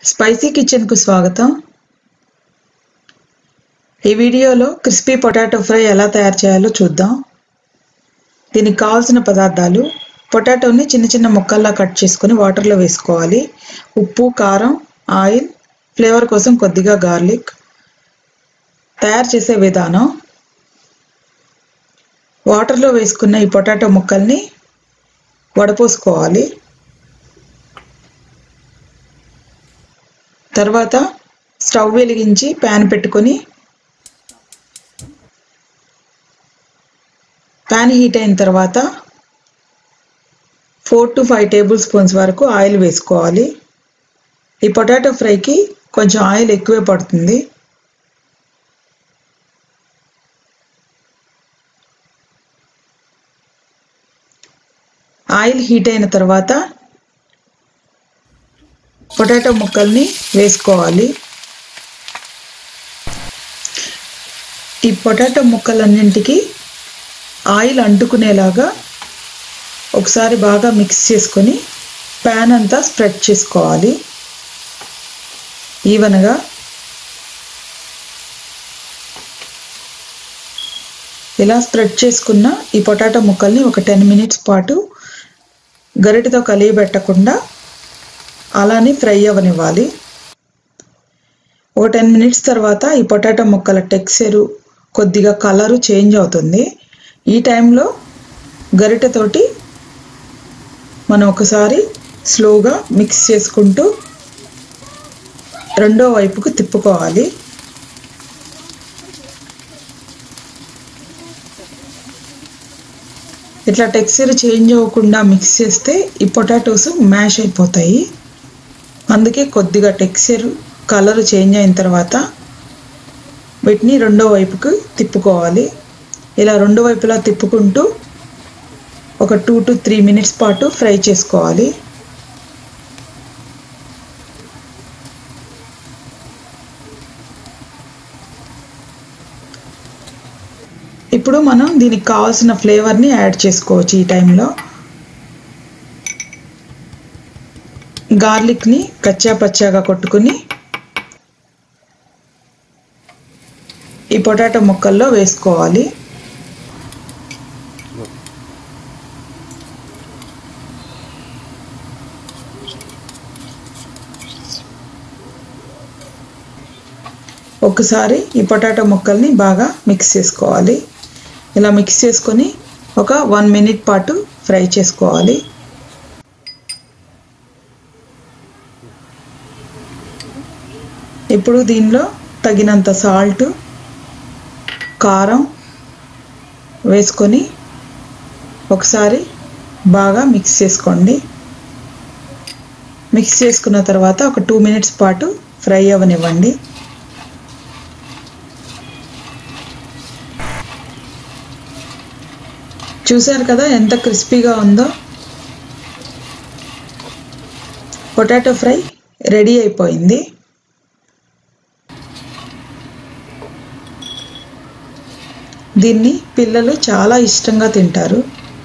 spicy కిచెన్కు స్వాగతం ఈ వీడియోలో క్రిస్పీ పొటాటో ఫ్రై ఎలా తయారు చేయాలో చూద్దాం దీనికి కావాల్సిన పదార్థాలు పొటాటోని చిన్న చిన్న ముక్కల్లా కట్ చేసుకొని వాటర్లో వేసుకోవాలి ఉప్పు కారం ఆయిల్ ఫ్లేవర్ కోసం కొద్దిగా గార్లిక్ తయారు చేసే విధానం వాటర్లో వేసుకున్న ఈ పొటాటో ముక్కల్ని వడపోసుకోవాలి తర్వాత స్టవ్ వెలిగించి ప్యాన్ పెట్టుకొని ప్యాన్ హీట్ అయిన తర్వాత four to five tablespoons వరకు ఆయిల్ వేసుకోవాలి ఈ పొటాటో ఫ్రైకి కొంచెం ఆయిల్ ఎక్కువే పడుతుంది ఆయిల్ హీట్ అయిన తర్వాత పొటాటో ముక్కల్ని వేసుకోవాలి ఈ పొటాటో ముక్కలన్నింటికి ఆయిల్ అంటుకునేలాగా ఒకసారి బాగా మిక్స్ చేసుకొని ప్యాన్ అంతా స్ప్రెడ్ చేసుకోవాలి ఈవెన్గా ఇలా స్ప్రెడ్ చేసుకున్న ఈ పొటాటో ముక్కల్ని ఒక టెన్ మినిట్స్ పాటు గరిటతో కలియబెట్టకుండా అలానే ఫ్రై అవ్వనివ్వాలి ఓ టెన్ మినిట్స్ తర్వాత ఈ పొటాటో ముక్కల టెక్స్చరు కొద్దిగా కలరు చేంజ్ అవుతుంది ఈ టైంలో గరిటెతోటి మనం ఒకసారి స్లోగా మిక్స్ చేసుకుంటూ రెండో వైపుకు తిప్పుకోవాలి ఇట్లా టెక్స్చర్ చేంజ్ అవ్వకుండా మిక్స్ చేస్తే ఈ పొటాటోస్ మ్యాష్ అయిపోతాయి అందుకే కొద్దిగా టెక్స్చర్ కలర్ చేంజ్ అయిన తర్వాత వీటిని రెండో వైపుకు తిప్పుకోవాలి ఇలా రెండు వైపులా తిప్పుకుంటూ ఒక టూ టు త్రీ మినిట్స్ పాటు ఫ్రై చేసుకోవాలి ఇప్పుడు మనం దీనికి కావాల్సిన ఫ్లేవర్ని యాడ్ చేసుకోవచ్చు ఈ టైంలో గార్లిక్ని కచ్చా పచ్చాగా కొట్టుకుని ఈ పొటాటో ముక్కల్లో వేసుకోవాలి ఒకసారి ఈ పొటాటో ముక్కల్ని బాగా మిక్స్ చేసుకోవాలి ఇలా మిక్స్ చేసుకొని ఒక వన్ మినిట్ పాటు ఫ్రై చేసుకోవాలి ఇప్పుడు దీనిలో తగినంత సాల్ట్ కారం వేసుకొని ఒకసారి బాగా మిక్స్ చేసుకోండి మిక్స్ చేసుకున్న తర్వాత ఒక టూ మినిట్స్ పాటు ఫ్రై అవ్వనివ్వండి చూసారు కదా ఎంత క్రిస్పీగా ఉందో పొటాటో ఫ్రై రెడీ అయిపోయింది దీన్ని పిల్లలు చాలా ఇష్టంగా తింటారు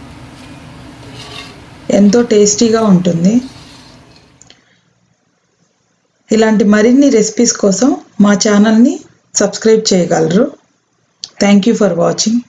ఎంతో టేస్టీగా ఉంటుంది ఇలాంటి మరిన్ని రెసిపీస్ కోసం మా ఛానల్ని సబ్స్క్రైబ్ చేయగలరు థ్యాంక్ యూ ఫర్ వాచింగ్